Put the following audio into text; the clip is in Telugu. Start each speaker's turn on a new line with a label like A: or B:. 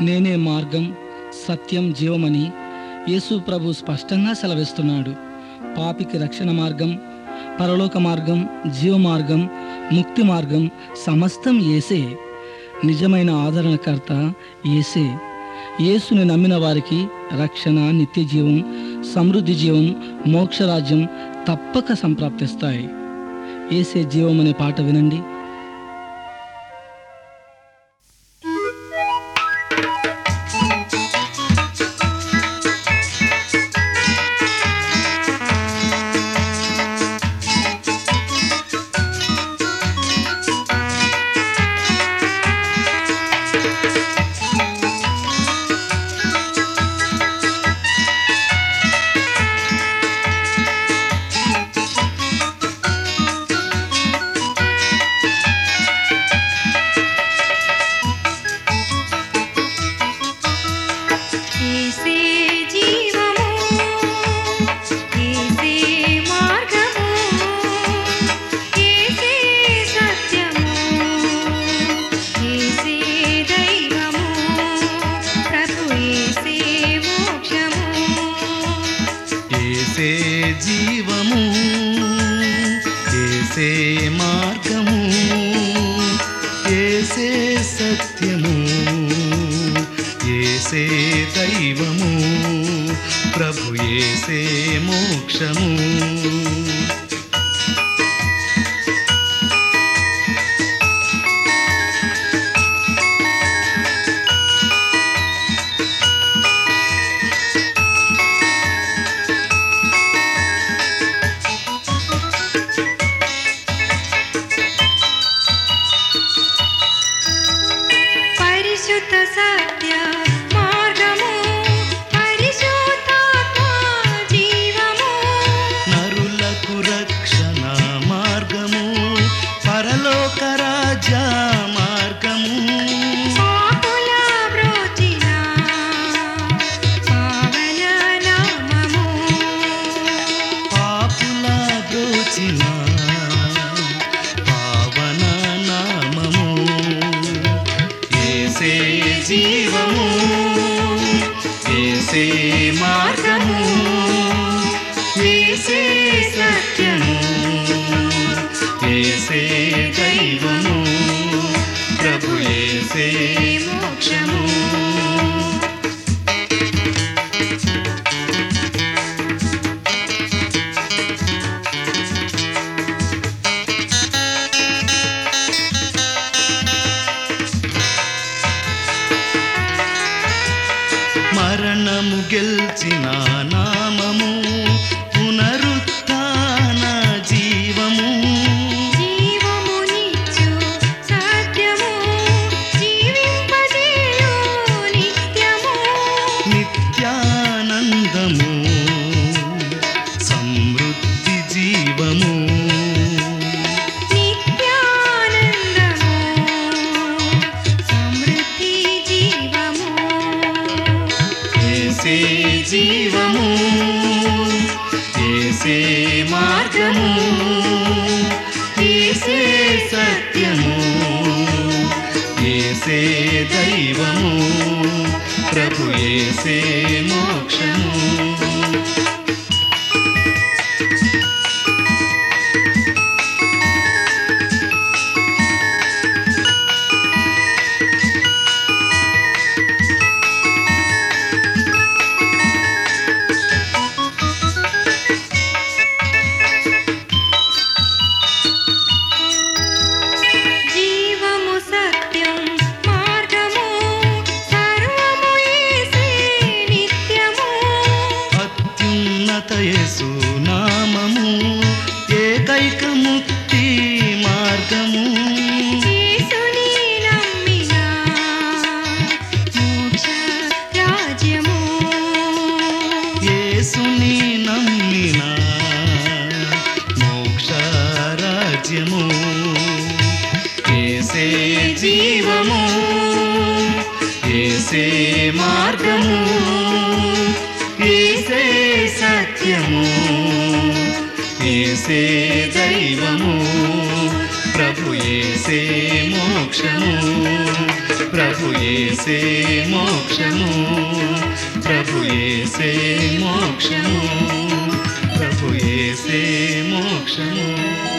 A: నేనే మార్గం సత్యం జీవమని యేసు ప్రభు స్పష్టంగా సెలవిస్తున్నాడు పాపికి రక్షణ మార్గం పరలోక మార్గం జీవ మార్గం ముక్తి మార్గం సమస్తం ఏసే నిజమైన ఆదరణకర్త ఏసే యేసుని నమ్మిన వారికి రక్షణ నిత్య జీవం సమృద్ధి జీవం మోక్షరాజ్యం తప్పక సంప్రాప్తిస్తాయి ఏసే జీవం అనే పాట వినండి
B: ఏసే జీవము ఏసే మార్గము ఏసే సత్యము ఏసే దైవము ప్రభు ఏసే మోక్షము
C: ఏసే జీవము ఏసే మార్గము ఏసే సత్యము ఏసే దైవము ప్రభు ఏసే మోక్షము
B: పరిశుద్ధ సత్య మార్గము పరిశుద్ధాత్మ జీవము
C: నరులకు రక్షణ మార్గము పరలోక రాజ్య మార్గము
B: పాపుల బ్రోచిన పావన నామము
C: పాపుల బ్రోచిన పావన నామము ఏసే జీవము ఏసే మార్గము ఏసే సత్యము ఏసే దైవము ప్రభు ఏసే మోక్షము మరణము గెల్చిన నామము పునరుత్థాన జీవము
B: జీవము నిచ్చు సత్యము జీవింపజేయు నిత్యము
C: నిత్యానందము సమృద్ధి జీవము
B: నిత్యానందము సమృద్ధి జీవము
C: ఏసే జీవము ఏసే మార్గము ఏసే సత్యము ఏసే దైవము ప్రభు ఏసే మోక్షము
B: జీవము సత్యం మార్గము సర్వము యేసే నిత్యము
C: అత్యున్నత యేసు నామము ఏకైక ముక్తి మార్గము
B: యేసుని నమ్మిన మోక్ష రాజ్యము
C: యేసుని నమ్మిన మోక్ష రాజ్యము ఏసే జీవము ఏసే మార్గము ఏసే సత్యము ఏసే దైవము ప్రభు ఏసే మోక్షము ప్రభు ప్రభు యేసే మోక్షము ప్రభు యేసే మోక్షము ప్రభు యేసే మోక్షము